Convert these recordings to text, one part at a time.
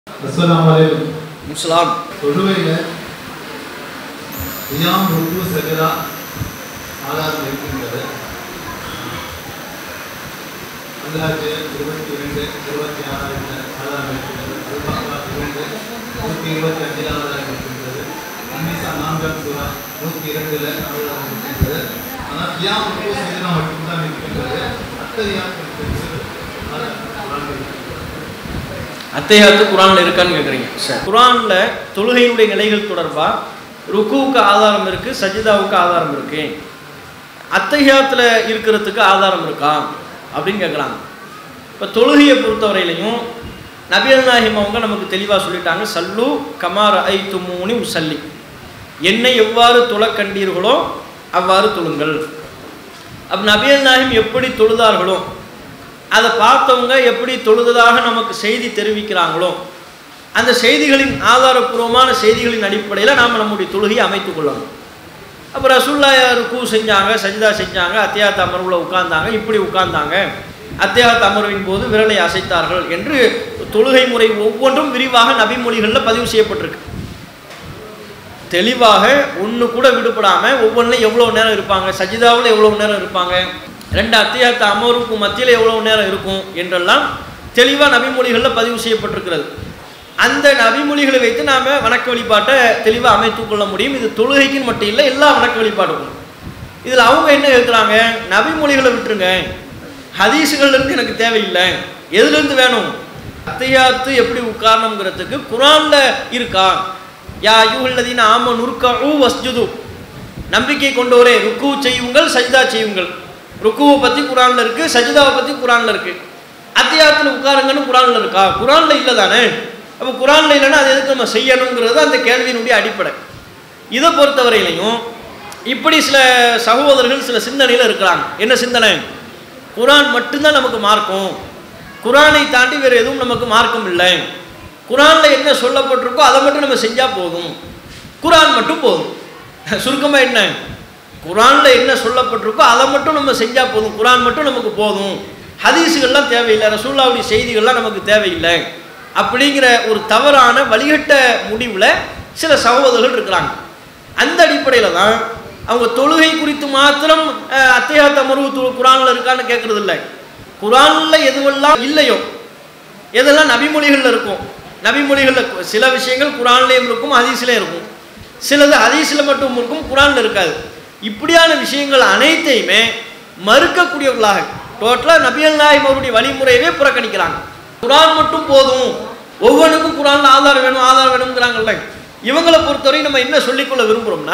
அஸ்ஸலாமு அலைக்கும் முஸ்லாம் தொழுவையில் இயாம் ருக்கு சஜரா ஆதாரம் இருக்கின்றது அல்லாது இருபத்தி ரெண்டு இருபத்தி ஆறாவது ஆதாரம் இருக்கின்றது அல்பாக்கா இரண்டு நூற்றி இருபத்தி அஞ்சில் ஆதாரம் இருக்கின்றது அன்னிசா நான்காம் சூறா நூற்றி இரண்டில் ஆதாரம் இருக்கின்றது ஆனால் இயாம் ருக்கு சஜரா மட்டும்தான் இருக்கின்றது அத்தகையாம் இருக்கின்றது ஆதாரம் இருக்கின்றது அத்தையாத்து குரான்ல இருக்கான்னு கேட்குறீங்க சரி குரான்ல தொழுகையினுடைய நிலைகள் தொடர்பா ருக்குவுக்கு ஆதாரம் இருக்கு சஜிதாவுக்கு ஆதாரம் இருக்கு அத்தையாத்துல இருக்கிறதுக்கு ஆதாரம் இருக்கா அப்படின்னு கேட்குறாங்க இப்போ தொழுகையை பொறுத்தவரையிலையும் நபியல் நாஹிம் அவங்க நமக்கு தெளிவாக சொல்லிட்டாங்க சல்லு கமார் ஐ துமூனி உசல்லி என்னை எவ்வாறு தொழ கண்டீர்களோ அவ்வாறு தொழுங்கள் அப்போ நபியல் நாஹிம் எப்படி தொழுதார்களோ அதை பார்த்தவங்க எப்படி தொழுததாக நமக்கு செய்தி தெரிவிக்கிறாங்களோ அந்த செய்திகளின் ஆதாரப்பூர்வமான செய்திகளின் அடிப்படையில் நாம் நம்முடைய தொழுகையை அமைத்துக் கொள்ளணும் அப்போ ரசுல்லா ருக்கு செஞ்சாங்க சஜிதா செஞ்சாங்க அத்தியாத்த அமர்வில் உட்கார்ந்தாங்க இப்படி உட்கார்ந்தாங்க அத்தியாத்த அமர்வின் போது விரலை அசைத்தார்கள் என்று தொழுகை முறை ஒவ்வொன்றும் விரிவாக நபிமொழிகளில் பதிவு செய்யப்பட்டிருக்கு தெளிவாக ஒன்று கூட விடுபடாமல் ஒவ்வொன்றிலும் எவ்வளோ நேரம் இருப்பாங்க சஜிதாவில் எவ்வளோ நேரம் இருப்பாங்க ரெண்டு அத்தியாத்த அமர்வுக்கு மத்தியில் எவ்வளோ நேரம் இருக்கும் என்றெல்லாம் தெளிவாக நபிமொழிகளில் பதிவு செய்யப்பட்டிருக்கிறது அந்த நபிமொழிகளை வைத்து நாம் வணக்க வழிபாட்டை தெளிவாக அமைத்துக் கொள்ள முடியும் இது தொழுகைக்குன்னு மட்டும் இல்லை எல்லா வணக்க வழிபாடுக்கும் இதில் அவங்க என்ன கேட்குறாங்க நபிமொழிகளை விட்டுருங்க ஹதீஸுகள்லேருந்து எனக்கு தேவையில்லை எதுலேருந்து வேணும் அத்தையாத்து எப்படி உட்காரணுங்கிறதுக்கு குரானில் இருக்கா யா யூஹல்லதீன ஆம நுர்கா வஸ்ஜுது நம்பிக்கை கொண்டோரே ருக்கு செய்யுங்கள் சஜிதா செய்யுங்கள் ருக்குவை பற்றி குரானில் இருக்குது சஜிதாவை பற்றி குரானில் இருக்குது அத்தியாயத்தில் உட்காருங்கன்னு குரானில் இருக்கா குரானில் இல்லை தானே அப்போ குரானில் இல்லைன்னா அது எதுக்கு நம்ம செய்யணுங்கிறது அந்த கேள்வியினுடைய அடிப்படை இதை பொறுத்தவரையிலையும் இப்படி சில சகோதரர்கள் சில சிந்தனையில் இருக்கிறாங்க என்ன சிந்தனை குரான் மட்டும்தான் நமக்கு மார்க்கும் குரானை தாண்டி வேறு எதுவும் நமக்கு மார்க்கம் இல்லை குரானில் என்ன சொல்லப்பட்டிருக்கோ அதை மட்டும் நம்ம செஞ்சால் போதும் குரான் மட்டும் போதும் சுருக்கமாக என்ன குரானில் என்ன சொல்லப்பட்டிருக்கோ அதை மட்டும் நம்ம செஞ்சால் போதும் குரான் மட்டும் நமக்கு போதும் ஹதீஸுகள்லாம் தேவையில்லை ரசூல்லாவுடைய செய்திகள்லாம் நமக்கு தேவையில்லை அப்படிங்கிற ஒரு தவறான வழிகட்ட முடிவில் சில சகோதரர்கள் இருக்கிறாங்க அந்த அடிப்படையில் தான் அவங்க தொழுகை குறித்து மாத்திரம் அத்தையாத்த மருவு து குரானில் இருக்கான்னு கேட்குறது இல்லை குரானில் எதுவெல்லாம் இல்லையோ எதெல்லாம் நபிமொழிகளில் இருக்கும் நபிமொழிகளில் சில விஷயங்கள் குரான்லேயும் இருக்கும் ஹதீஸ்லேயும் இருக்கும் சிலது ஹதீஸில் மட்டும் இருக்கும் குரானில் இருக்காது இப்படியான விஷயங்கள் அனைத்தையுமே மறுக்கக்கூடியவர்களாக டோட்டலாக நபியல் நாயம் அவருடைய வழிமுறையவே புறக்கணிக்கிறாங்க குரான் மட்டும் போதும் ஒவ்வொன்றுக்கும் குரானில் ஆதாரம் வேணும் ஆதாரம் வேணுங்கிறாங்கல்ல இவங்களை பொறுத்தவரை நம்ம என்ன சொல்லிக்கொள்ள விரும்புகிறோம்னா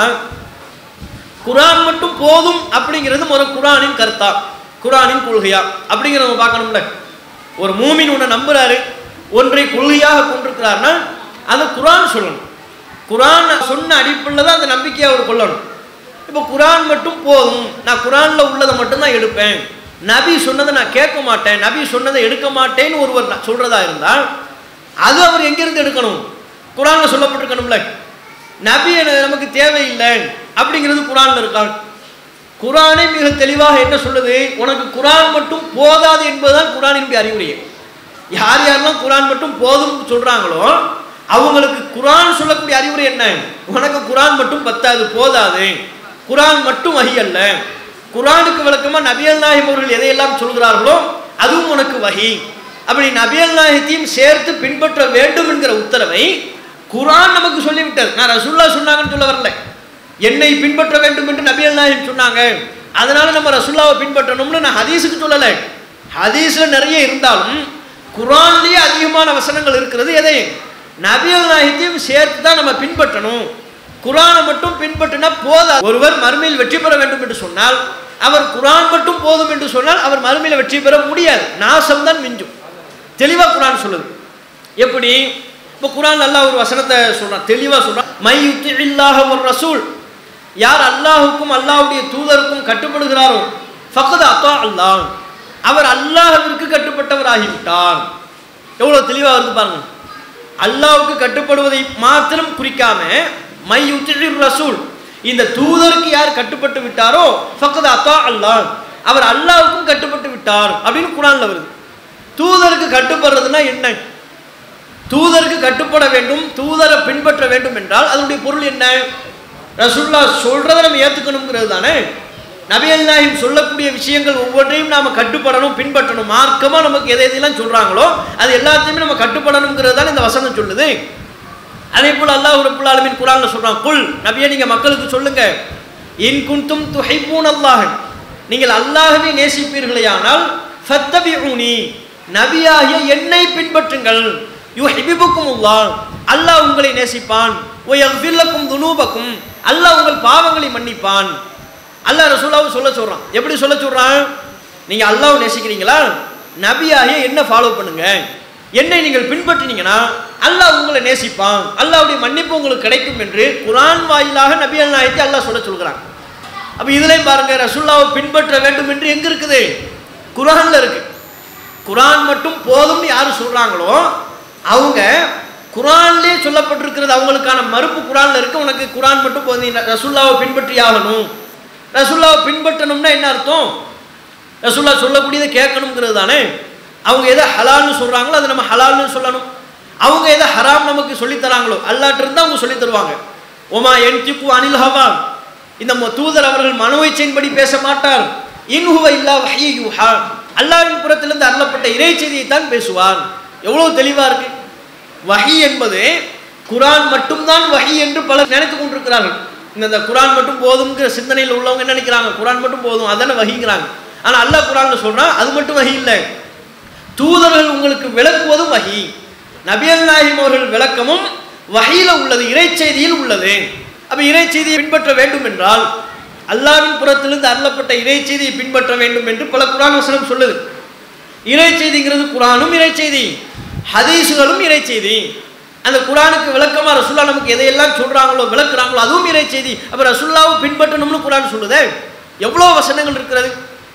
குரான் மட்டும் போதும் அப்படிங்கிறது ஒரு குரானின் கருத்தா குரானின் கொள்கையா அப்படிங்கிறத நம்ம பார்க்கணும்ல ஒரு மூமின் ஒன்று நம்புறாரு ஒன்றை கொள்கையாக கொண்டிருக்கிறார்னா அதை குரான் சொல்லணும் குரான் சொன்ன அடிப்படையில் தான் அந்த நம்பிக்கையை அவர் கொள்ளணும் இப்போ குரான் மட்டும் போதும் நான் குரானில் உள்ளதை மட்டும்தான் எடுப்பேன் நபி சொன்னதை நான் கேட்க மாட்டேன் நபி சொன்னதை எடுக்க மாட்டேன்னு ஒருவர் சொல்கிறதா இருந்தால் அது அவர் எங்கேருந்து எடுக்கணும் குரானில் சொல்லப்பட்டிருக்கணும்ல நபி நமக்கு தேவையில்லை அப்படிங்கிறது குரானில் இருக்கான் குரானை மிக தெளிவாக என்ன சொல்லுது உனக்கு குரான் மட்டும் போதாது என்பதுதான் குரானினுடைய அறிவுரை யார் யாரெல்லாம் குரான் மட்டும் போதும் சொல்கிறாங்களோ அவங்களுக்கு குரான் சொல்லக்கூடிய அறிவுரை என்ன உனக்கு குரான் மட்டும் பத்தாது போதாது குரான் மட்டும் வகி அல்ல குரானுக்கு விளக்கமாக நபியல் நாயகம் அவர்கள் எதையெல்லாம் சொல்கிறார்களோ அதுவும் உனக்கு வகி அப்படி நபியல் நாயகத்தையும் சேர்த்து பின்பற்ற வேண்டும் என்கிற உத்தரவை குரான் நமக்கு சொல்லிவிட்டது நான் ரசுல்லா சொன்னாங்கன்னு சொல்ல வரல என்னை பின்பற்ற வேண்டும் என்று நபியல் நாயகம் சொன்னாங்க அதனால நம்ம ரசுல்லாவை பின்பற்றணும்னு நான் ஹதீஸுக்கு சொல்லலை ஹதீஸில் நிறைய இருந்தாலும் குரான்லேயே அதிகமான வசனங்கள் இருக்கிறது எதை நபியல் நாயகத்தையும் சேர்த்து தான் நம்ம பின்பற்றணும் குரானை மட்டும் பின்பற்றினா போதா ஒருவர் மறுமையில் வெற்றி பெற வேண்டும் என்று சொன்னால் அவர் குரான் மட்டும் போதும் என்று சொன்னால் அவர் மறுமையில் வெற்றி பெற முடியாது நாசம் தான் மிஞ்சும் தெளிவாக குரான் சொல்லுது எப்படி இப்போ குரான் நல்லா ஒரு வசனத்தை சொல்கிறான் தெளிவாக சொல்கிறான் மை யுத்தி இல்லாக ஒரு ரசூல் யார் அல்லாஹுக்கும் அல்லாஹுடைய தூதருக்கும் கட்டுப்படுகிறாரோ ஃபக்கது அத்தா அல்லாஹ் அவர் அல்லாஹவிற்கு கட்டுப்பட்டவர் ஆகிவிட்டார் எவ்வளோ தெளிவாக வருது பாருங்க அல்லாவுக்கு கட்டுப்படுவதை மாத்திரம் குறிக்காம மை யுத்தி ரசூல் இந்த தூதருக்கு யார் கட்டுப்பட்டு விட்டாரோ ஃபக்கது அத்தா அல்லாஹ் அவர் அல்லாவுக்கும் கட்டுப்பட்டு விட்டார் அப்படின்னு குரானில் வருது தூதருக்கு கட்டுப்படுறதுன்னா என்ன தூதருக்கு கட்டுப்பட வேண்டும் தூதரை பின்பற்ற வேண்டும் என்றால் அதனுடைய பொருள் என்ன ரசூல்லா சொல்றதை நம்ம ஏத்துக்கணுங்கிறது தானே நபியல் நாயகம் சொல்லக்கூடிய விஷயங்கள் ஒவ்வொன்றையும் நாம கட்டுப்படணும் பின்பற்றணும் மார்க்கமா நமக்கு எதை எதையெல்லாம் சொல்றாங்களோ அது எல்லாத்தையுமே நம்ம கட்டுப்படணுங்கிறது தான் இந்த வசனம் சொல்லுது அதே போல அல்லாஹ் ரப்புல் ஆலமீன் குர்ஆன்ல சொல்றான் குல் நபியே நீங்க மக்களுக்கு சொல்லுங்க இன் குன்தும் துஹிப்பூன் அல்லாஹ் நீங்கள் அல்லாஹ்வை நேசிப்பீர்களேயானால் ஃபத்தபிஊனி நபியாகிய என்னை பின்பற்றுங்கள் யுஹிபுக்குமுல்லாஹ் அல்லாஹ் உங்களை நேசிப்பான் ஒ யக்ஃபிர் லக்கும் துனூபக்கும் அல்லாஹ் உங்கள் பாவங்களை மன்னிப்பான் அல்லாஹ் ரசூலாவும் சொல்ல சொல்றான் எப்படி சொல்ல சொல்றான் நீங்க அல்லாஹ் நேசிக்கிறீங்களா நபியாகிய என்ன ஃபாலோ பண்ணுங்க என்னை நீங்கள் பின்பற்றினீங்கன்னா அல்லாஹ் உங்களை நேசிப்பான் அல்லாஹ்வுடைய மன்னிப்பு உங்களுக்கு கிடைக்கும் என்று குர்ஆன் வாயிலாக நபி நாயத்தை அல்லாஹ் சொல்ல சொல்கிறான் அப்ப இதுலயும் பாருங்க ரசூல்லாவை பின்பற்ற வேண்டும் என்று எங்க இருக்குது குர்ஆன்ல இருக்கு குர்ஆன் மட்டும் போதும்னு யாரு சொல்றாங்களோ அவங்க குர்ஆன்லயே சொல்லப்பட்டிருக்கிறது அவங்களுக்கான மறுப்பு குர்ஆன்ல இருக்கு உனக்கு குர்ஆன் மட்டும் போதும் நீ ரசூல்லாவை பின்பற்றி ஆகணும் ரசூல்லாவை பின்பற்றணும்னா என்ன அர்த்தம் ரசூல்லா சொல்லக்கூடியதை கேட்கணுங்கிறது தானே அவங்க எதை ஹலால்னு சொல்றாங்களோ அதை நம்ம ஹலால்னு சொல்லணும் அவங்க எதை ஹராம் நமக்கு சொல்லித் தராங்களோ அல்லாட்டு இருந்தா அவங்க சொல்லித் தருவாங்க ஒமா என் திப்பு அனில் ஹவா இந்த மொ- தூதர் அவர்கள் மனோயிச்சையின்படி பேச மாட்டார் இன்ஹுவ இல்லா வஹி யூஹா அல்லாவின் புறத்திலிருந்து அருளப்பட்ட இறை செய்தியை தான் பேசுவார் எவ்வளவு தெளிவா இருக்கு வஹி என்பது குர்ஆன் மட்டும்தான் வஹி என்று பலர் நினைத்துக் கொண்டிருக்கிறார்கள் இந்த இந்த குர்ஆன் மட்டும் போதும்ங்கிற சிந்தனையில் உள்ளவங்க என்ன நினைக்கிறாங்க குர்ஆன் மட்டும் போதும் அதானே வஹிங்கிறாங்க ஆனா அல்லாஹ் குர்ஆன்ல சொல்றான் அது மட்டும் வஹி இல்லை தூதர்கள் உங்களுக்கு விளக்குவதும் வஹி நபியல் நாயகம் அவர்கள் விளக்கமும் வஹியில உள்ளது இறைச்செய்தியில் உள்ளது அப்ப இறைச்செய்தியை பின்பற்ற வேண்டும் என்றால் அல்லாவின் புறத்திலிருந்து அருளப்பட்ட இறைச்செய்தியை பின்பற்ற வேண்டும் என்று பல குர்ஆன் வசனம் சொல்லுது இறைச்செய்திங்கிறது குர்ஆனும் இறைச்செய்தி ஹதீஸுகளும் இறைச்செய்தி அந்த குர்ஆனுக்கு விளக்கமா ரசூல்லா நமக்கு எதையெல்லாம் சொல்றாங்களோ விளக்குறாங்களோ அதுவும் இறைச்செய்தி அப்ப ரசூல்லாவை பின்பற்றணும்னு குர்ஆன் சொல்லுதே எவ்வளவு வசனங்கள் இருக்கிறது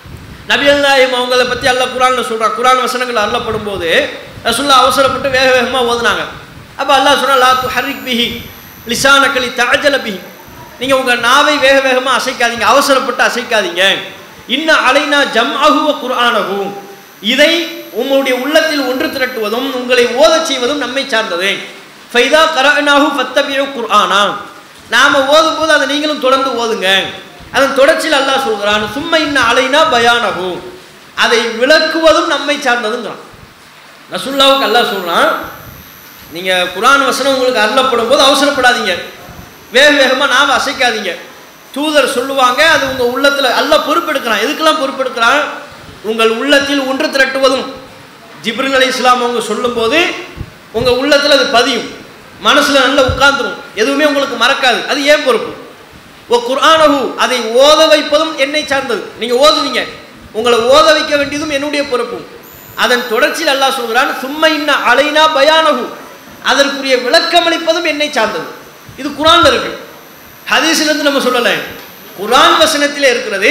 நபிகள் நாயகம் அவங்கள பத்தி அல்லாஹ் குர்ஆன்ல சொல்றான் குர்ஆன் வசனங்கள் அருளப்படும் போது ரசூல்லா அவசரப்பட்டு வேக வேகமா ஓதுனாங்க அப்ப அல்லாஹ் சொன்னா லா துஹர்ரிக் பிஹி லிசானக்கலி தஅஜல பிஹி நீங்க உங்க நாவை வேக வேகமா அசைக்காதீங்க அவசரப்பட்டு அசைக்காதீங்க இன்ன அலைனா ஜம்அஹு வ குர்ஆனஹு இதை உங்களுடைய உள்ளத்தில் ஒன்று திரட்டுவதும் உங்களை ஓதச் செய்வதும் நம்மை சார்ந்தது ஃபைதா கரஅனாஹு ஃபத்தபிஉ குர்ஆனா நாம ஓதும் போது அதை நீங்களும் தொடர்ந்து ஓதுங்க அதன் தொடர்ச்சியில் அல்லாஹ் சொல்கிறான் சும்மா இன்ன அலைனா பயானஹு அதை விளக்குவதும் நம்மை சார்ந்ததுங்கிறான் ரசுல்லாவுக்கு அல்லாஹ் சொல்றான் நீங்க குர்ஆன் வசனம் உங்களுக்கு அருளப்படும் போது அவசரப்படாதீங்க வேக வேகமா நாம அசைக்காதீங்க தூதர் சொல்லுவாங்க அது உங்க உள்ளத்துல அல்லாஹ் பொறுப்பெடுக்கிறான் எதுக்கெல்லாம் பொறுப்பெடுக்கிறான் உங்கள் உள்ளத்தில் ஒன்று திரட்டுவதும் ஜிப்ரில் அலி இஸ்லாம் அவங்க சொல்லும்போது உங்க உள்ளத்துல அது பதியும் மனசுல நல்லா உட்கார்ந்துரும் எதுவுமே உங்களுக்கு மறக்காது அது ஏன் பொறுப்பு ஓ குர்ஆனஹு அதை ஓத வைப்பதும் என்னை சார்ந்தது நீங்க ஓதுவீங்க உங்களை ஓத வைக்க வேண்டியதும் என்னுடைய பொறுப்பு அதன் தொடர்ச்சியில் அல்லாஹ் சொல்கிறான் சும்மா இன்ன அலைனா பயானஹு அதற்குரிய விளக்கமளிப்பதும் என்னை சார்ந்தது இது குர்ஆன்ல இருக்கு ஹதீஸ்ல இருந்து நம்ம சொல்லலை குர்ஆன் வசனத்திலே இருக்கிறது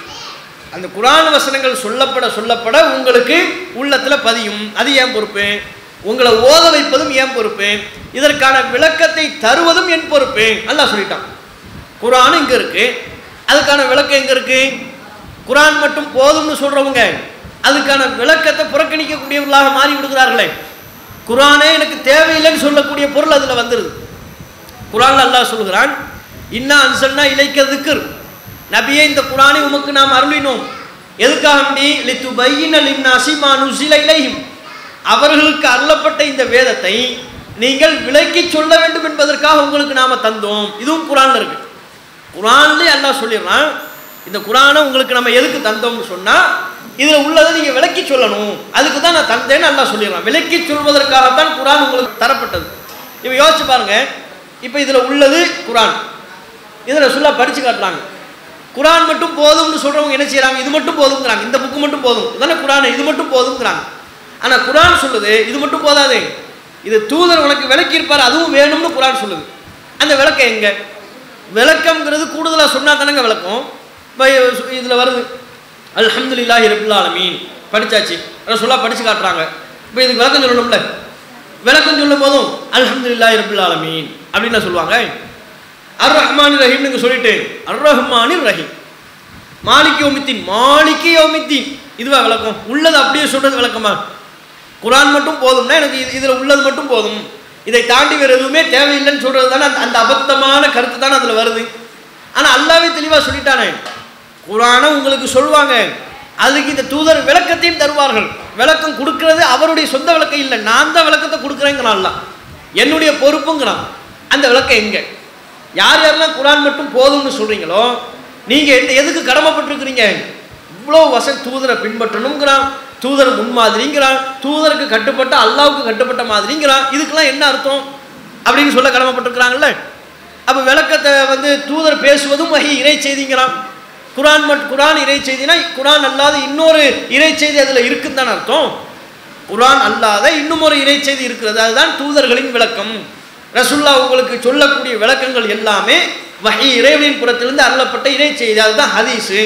அந்த குர்ஆன் வசனங்கள் சொல்லப்பட சொல்லப்பட உங்களுக்கு உள்ளத்துல பதியும் அது ஏன் பொறுப்பு உங்களை ஓத வைப்பதும் ஏன் பொறுப்பு இதற்கான விளக்கத்தை தருவதும் என் பொறுப்பு அல்லாஹ் சொல்லிட்டான் குர்ஆன் இங்க இருக்கு அதுக்கான விளக்கம் எங்க இருக்கு குர்ஆன் மட்டும் போதும்னு சொல்றவங்க அதுக்கான விளக்கத்தை புறக்கணிக்கக்கூடியவர்களாக மாறி விடுகிறார்களே குர்ஆனே எனக்கு தேவையில்லைன்னு சொல்லக்கூடிய பொருள் அதுல வந்துருது குர்ஆன்ல அல்லாஹ் சொல்கிறான் இன்னா அன்சல்னா இலைக்க திக்ர் நபியே இந்த குர்ஆனை உமக்கு நாம் அருளினோம் எதுக்காக வேண்டி லித்து பையின லின்னாசி மா நுசில இலைஹிம் அவர்களுக்கு அருளப்பட்ட இந்த வேதத்தை நீங்கள் விளக்கி சொல்ல வேண்டும் என்பதற்காக உங்களுக்கு நாம தந்தோம் இதுவும் குர்ஆன்ல இருக்கு குர்ஆன்லயே அல்லாஹ் சொல்லிடுறான் இந்த குர்ஆனை உங்களுக்கு நம்ம எதுக்கு தந்தோம்னு சொன்னா இதுல உள்ளதை நீங்க விளக்கி சொல்லணும் அதுக்கு தான் நான் தந்தேன்னு அல்லாஹ் சொல்லிடுறான் விளக்கி சொல்வதற்காகத்தான் குர்ஆன் உங்களுக்கு தரப்பட்டது இப்போ யோசிச்சு பாருங்க இப்போ இதுல உள்ளது குர்ஆன் இதில் ரசூல்லா படிச்சு காட்டுறாங்க குர்ஆன் மட்டும் போதும்னு சொல்றவங்க என்ன செய்றாங்க இது மட்டும் போதுங்கிறாங்க இந்த புக்கு மட்டும் போதும் இதானே குர்ஆன் இது மட்டும் போதுங்கிறாங்க ஆனா குர்ஆன் சொல்லுது இது மட்டும் போதாது இது தூதர் உனக்கு விளக்கி இருப்பார் அதுவும் வேணும்னு குர்ஆன் சொல்லுது அந்த விளக்கம் எங்க விளக்கம்ங்கிறது கூடுதலா சொன்னா தானங்க விளக்கம் இப்போ இதுல வருது அல்ஹம்துலில்லாஹி ரபில் ஆலமீன் படிச்சாச்சு ரசூல்லா படிச்சு காட்டுறாங்க இப்போ இதுக்கு விளக்கம் சொல்லணும்ல விளக்கம் சொல்லும் போதும் அல்ஹம்துலில்லாஹி ரபில் ஆலமீன் அப்படின்னு சொல்லுவாங்க அர் ரஹ்மான் ரஹீம் நீங்க சொல்லிட்டு அர் ரஹ்மானிர் ரஹீம் மாலிக் யோமித்தீன் மாலிக் யோமித்தீன் இதுவா விளக்கம் உள்ளது அப்படியே சொல்றது விளக்கமா குரான் மட்டும் போதும்னா எனக்கு இது இதில் உள்ளது மட்டும் போதும் இதை தாண்டி வேறு எதுவுமே தேவையில்லைன்னு சொல்கிறது தானே அந்த அந்த அபத்தமான கருத்து தானே அதில் வருது ஆனால் அல்லாவே தெளிவாக சொல்லிட்டானே குரானை உங்களுக்கு சொல்லுவாங்க அதுக்கு இந்த தூதர் விளக்கத்தையும் தருவார்கள் விளக்கம் கொடுக்கறது அவருடைய சொந்த விளக்கம் இல்லை நான் தான் விளக்கத்தை கொடுக்குறேங்கிறான் அல்லாஹ். என்னுடைய பொறுப்புங்கிறான் அந்த விளக்கம் எங்கே யார் யாரெல்லாம் குரான் மட்டும் போதும்னு சொல்கிறீங்களோ நீங்கள் என்ன எதுக்கு கடமைப்பட்டிருக்கிறீங்க இவ்வளோ வசன் தூதரை பின்பற்றணுங்கிறான் தூதர் முன்மாதிரிங்கிறான் தூதருக்கு கட்டுப்பட்ட அல்லாவுக்கு கட்டுப்பட்ட மாதிரிங்கிறான் இதுக்கெல்லாம் என்ன அர்த்தம் அப்படின்னு சொல்ல கடமைப்பட்டிருக்கிறாங்கல்ல அப்போ விளக்கத்தை வந்து தூதர் பேசுவதும் வகை இறை செய்திங்கிறான் குரான் மட் குரான் இறை செய்தினா குரான் அல்லாத இன்னொரு இறை செய்தி அதில் இருக்குன்னு தானே அர்த்தம் குரான் அல்லாத இன்னும் ஒரு இறை செய்தி இருக்கிறது அதுதான் தூதர்களின் விளக்கம் ரசுல்லா உங்களுக்கு சொல்லக்கூடிய விளக்கங்கள் எல்லாமே வகை இறைவனின் புறத்திலிருந்து அருளப்பட்ட இறை செய்தி அதுதான் ஹதீஸு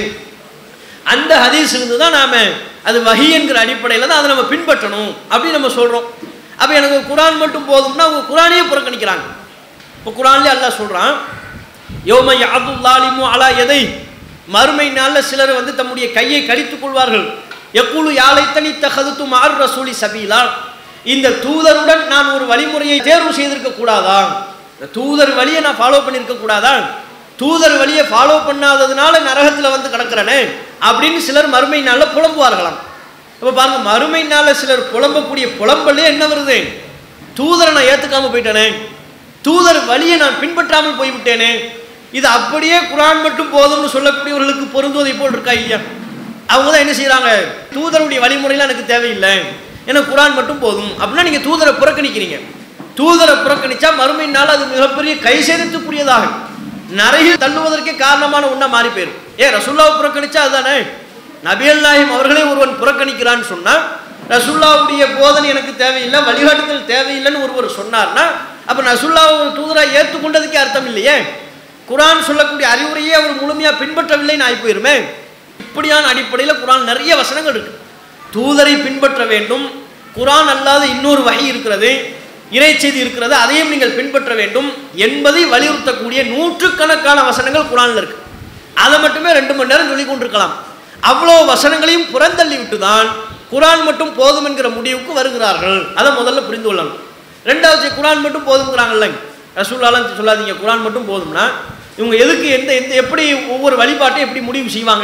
அந்த ஹதீஸ் இருந்து தான் நாம அது வஹி என்கிற அடிப்படையில் தான் அதை நம்ம பின்பற்றணும் அப்படின்னு நம்ம சொல்கிறோம் அப்போ எனக்கு குரான் மட்டும் போதும்னா அவங்க குரானையே புறக்கணிக்கிறாங்க இப்போ குரான்லேயே அல்லாஹ் சொல்கிறான் யோம யாதுல்லாலிமு அலா எதை மறுமை நாளில் சிலர் வந்து தம்முடைய கையை கடித்துக் கொள்வார்கள் எக்குழு யாழைத்தனி தகதுத்து மாறு ரசூலி சபீலா இந்த தூதருடன் நான் ஒரு வழிமுறையை தேர்வு செய்திருக்க கூடாதா இந்த தூதர் வழியை நான் ஃபாலோ பண்ணியிருக்க கூடாதா தூதர் வழியை ஃபாலோ பண்ணாததுனால நரகத்தில் வந்து கிடக்கிறனே அப்படின்னு சிலர் மறுமை நாளில் புலம்புவார்களாம் இப்போ பாருங்க மறுமை நாளில் சிலர் புலம்பக்கூடிய புலம்பலே என்ன வருது தூதரை நான் ஏற்றுக்காம போயிட்டேனே தூதர் வழியை நான் பின்பற்றாமல் போய்விட்டேனே இது அப்படியே குரான் மட்டும் போதும்னு சொல்லக்கூடியவர்களுக்கு பொருந்துவதை போல் இருக்கா இல்லையா அவங்க தான் என்ன செய்கிறாங்க தூதருடைய வழிமுறையெல்லாம் எனக்கு தேவையில்லை எனக்கு குரான் மட்டும் போதும் அப்படின்னா நீங்கள் தூதரை புறக்கணிக்கிறீங்க தூதரை புறக்கணிச்சா மறுமை நாள் அது மிகப்பெரிய கை சேதத்துக்குரியதாக நரையில் தள்ளுவதற்கே காரணமான ஒன்றா மாறி போயிடும் ஏன் ரசுல்லாவை புறக்கணிச்சா அதுதானே நபியல் நாயம் அவர்களே ஒருவன் புறக்கணிக்கிறான்னு சொன்னால் ரசுல்லாவுடைய போதனை எனக்கு தேவையில்லை வழிகாட்டுதல் தேவையில்லைன்னு ஒருவர் சொன்னார்னா அப்போ ரசுல்லாவை ஒரு தூதராக ஏற்றுக்கொண்டதுக்கே அர்த்தம் இல்லையே குரான் சொல்லக்கூடிய அறிவுரையே அவர் முழுமையாக பின்பற்றவில்லைன்னு ஆகி போயிருமே இப்படியான அடிப்படையில் குரான் நிறைய வசனங்கள் இருக்கு தூதரை பின்பற்ற வேண்டும் குரான் அல்லாத இன்னொரு வகை இருக்கிறது இறைச்செய்தி இருக்கிறது அதையும் நீங்கள் பின்பற்ற வேண்டும் என்பதை வலியுறுத்தக்கூடிய நூற்றுக்கணக்கான வசனங்கள் குரானில் இருக்கு அதை மட்டுமே ரெண்டு மணி நேரம் சொல்லிக் கொண்டிருக்கலாம் அவ்வளோ வசனங்களையும் புறந்தள்ளி விட்டு தான் குரான் மட்டும் போதும் என்கிற முடிவுக்கு வருகிறார்கள் அதை முதல்ல புரிந்து கொள்ளணும் ரெண்டாவது குரான் மட்டும் போதுங்கிறாங்கல்ல ரசூல்லாலாம் சொல்லாதீங்க குரான் மட்டும் போதும்னா இவங்க எதுக்கு எந்த எந்த எப்படி ஒவ்வொரு வழிபாட்டையும் எப்படி முடிவு செய்வாங்க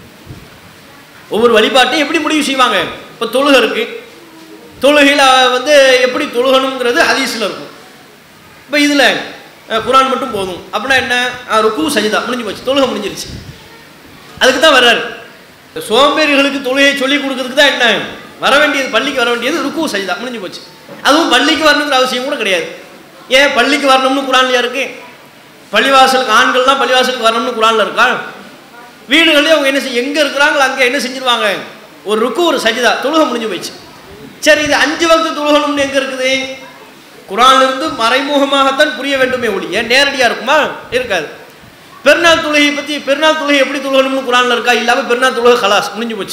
ஒவ்வொரு வழிபாட்டையும் எப்படி முடிவு செய்வாங்க இப்போ தொழுகை இருக்கு தொழுகையில் வந்து எப்படி தொழுகணுங்கிறது ஹதீஸில் இருக்கும் இப்போ இதில் குரான் மட்டும் போதும் அப்படின்னா என்ன அஹ், ருக்கு சஜிதா முடிஞ்சு போச்சு தொழுகை முடிஞ்சிருச்சு அதுக்கு தான் வர்றாரு சோம்பேறிகளுக்கு தொழுகையை சொல்லி கொடுக்கறதுக்கு தான் என்ன வர வேண்டியது பள்ளிக்கு வர வேண்டியது ருக்கு சஜிதா முடிஞ்சு போச்சு அதுவும் பள்ளிக்கு வரணுங்கிற அவசியம் கூட கிடையாது ஏன் பள்ளிக்கு வரணும்னு குரான்லையா இருக்கு பள்ளிவாசலுக்கு ஆண்கள்லாம் பள்ளிவாசலுக்கு வரணும்னு குரானில் இருக்கா வீடுகளே அவங்க என்ன செய்ய எங்கே இருக்கிறாங்களோ அங்கே என்ன செஞ்சிருவாங்க ஒரு ருக்கு ஒரு சஜிதா தொழுகை முடிஞ்சு போயிடுச்சு சரி இது அஞ்சு வகுத்து தொழுகணும்னு எங்கே இருக்குது குரானிலிருந்து மறைமுகமாகத்தான் புரிய வேண்டுமே ஒழிய நேரடியாக இருக்குமா இருக்காது பெருநாள் தொழுகையை பற்றி பெருநாள் தொழுகை எப்படி தொழுகணும்னு குரானில் இருக்கா இல்லாமல் பெருநாள் தொழுகை கலாஸ் முடிஞ்சு போச்சு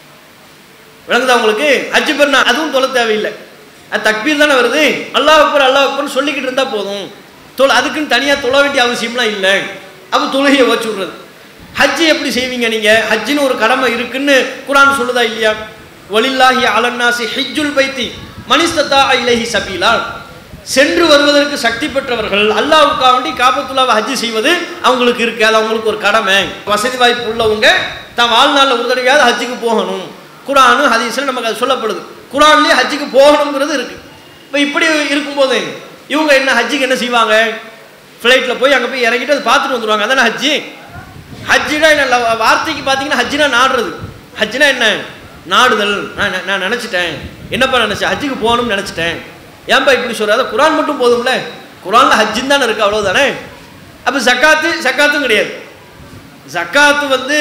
விளங்குதா உங்களுக்கு ஹஜ்ஜு பெருநாள் அதுவும் தொலை தேவையில்லை அது தக்பீர் தானே வருது அல்லாஹ் அக்பர் அல்லாஹ் அக்பர்னு சொல்லிக்கிட்டு இருந்தால் போதும் தொல் அதுக்குன்னு தனியாக தொழ வேண்டிய அவசியம்லாம் இல்லை அப்போ தொழுகையை வச்சு விட்றது ஹஜ்ஜு எப்படி செய்வீங்க நீங்கள் ஹஜ்ஜுன்னு ஒரு கடமை இருக்குன்னு குரான் சொல்லுதா இல்லையா ஒலில்லாஹி அலன்னாசி ஹிஜ்ஜுல் பைத்தி மனிஸ்தத்தா இலஹி சபீலா சென்று வருவதற்கு சக்தி பெற்றவர்கள் அல்லாவுக்காக வேண்டி காபத்துல்லாவை ஹஜ்ஜு செய்வது அவங்களுக்கு இருக்கு அது அவங்களுக்கு ஒரு கடமை வசதி வாய்ப்பு உள்ளவங்க தான் வாழ்நாளில் ஒரு தடவையாவது ஹஜ்ஜுக்கு போகணும் குரானு ஹதீஸில் நமக்கு அது சொல்லப்படுது குரான்லேயே ஹஜ்ஜுக்கு போகணுங்கிறது இருக்கு இப்போ இப்படி இருக்கும்போது இவங்க என்ன ஹஜ்ஜுக்கு என்ன செய்வாங்க ஃப்ளைட்டில் போய் அங்கே போய் இறங்கிட்டு அதை பார்த்துட்டு வந்துடுவாங்க அதானே ஹஜ்ஜி ஹஜ்ஜினா என்ன ல- வார்த்தைக்கு பார்த்தீங்கன்னா ஹஜ்ஜினா நாடுறது ஹஜ்ஜினா என்ன நாடுதல் நான் நெ- நான் நினச்சிட்டேன் என்னப்பா நினச்சேன் ஹஜ்ஜுக்கு போகணும்னு நினச்சிட்டேன் ஏன்பா இப்படி சொல்கிறாத குரான் மட்டும் போதும்ல குரானில் ஹஜ்ஜின் தானே இருக்குது அவ்வளோதானே அப்போ ஜக்காத்து ஜக்காத்தும் கிடையாது ஜக்காத்து வந்து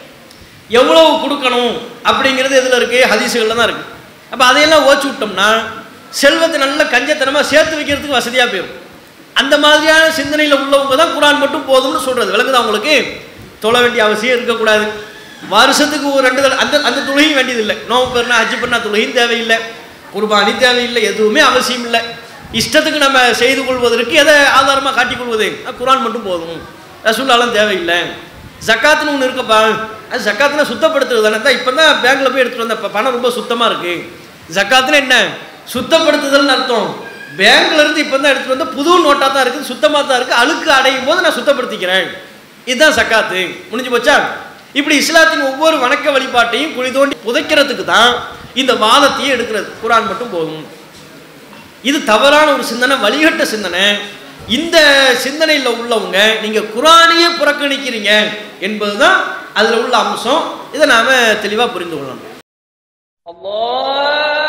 எவ்வளவு கொடுக்கணும் அப்படிங்கிறது எதில் இருக்குது ஹதீஸுகளில் தான் இருக்குது அப்போ அதையெல்லாம் ஓச்சு விட்டோம்னா செல்வத்தை நல்ல கஞ்சத்தனமாக சேர்த்து வைக்கிறதுக்கு வசதியாக போயிடும் அந்த மாதிரியான சிந்தனையில் உள்ளவங்க தான் குரான் மட்டும் போதும்னு சொல்கிறது விளங்குதா உங்களுக்கு தொழ வேண்டிய அவசியம் இருக்கக்கூடாது வருஷத்துக்கு ஒரு ரெண்டு தடவை அந்த அந்த தொழுகையும் வேண்டியதில்லை நோம்பு பெருனா ஹஜ்ஜு பெருனா தொழுகையும் தேவையில்லை குர்பானி தேவையில்லை எதுவுமே அவசியம் இல்லை இஷ்டத்துக்கு நம்ம செய்து கொள்வதற்கு எதை ஆதாரமாக காட்டிக் கொள்வது அஹ் குரான் மட்டும் போதும் ரசூல்லாலாம் தேவையில்லை ஜக்காத்துன்னு ஒன்று இருக்கப்பா அது ஜக்காத்துனா சுத்தப்படுத்துறது தானே தான் இப்போ தான் பேங்க்கில் போய் எடுத்துகிட்டு வந்த ப- பணம் ரொம்ப சுத்தமாக இருக்குது ஜக்காத்துன்னு என்ன சுத்தப்படுத்துதல்னு அர்த்தம் பேங்க்ல இருந்து இப்போ தான் எடுத்துட்டு வந்து புது நோட்டாக தான் இருக்குது சுத்தமாக தான் இருக்குது அழுக்கு அடையும் போது நான் சுத்தப்படுத்திக்கிறேன் இதுதான் சக்காத்து முடிஞ்சு போச்சா இப்படி இஸ்லாத்தின் ஒவ்வொரு வணக்க வழிபாட்டையும் குழி தோண்டி புதைக்கிறதுக்கு தான் இந்த வாதத்தையே எடுக்கிறது குரான் மட்டும் போதும் இது தவறான ஒரு சிந்தனை வழிகட்ட சிந்தனை இந்த சிந்தனையில் உள்ளவங்க நீங்க குரானையே புறக்கணிக்கிறீங்க என்பதுதான் அதுல உள்ள அம்சம் இதை நாம தெளிவா புரிந்து கொள்ளணும் الله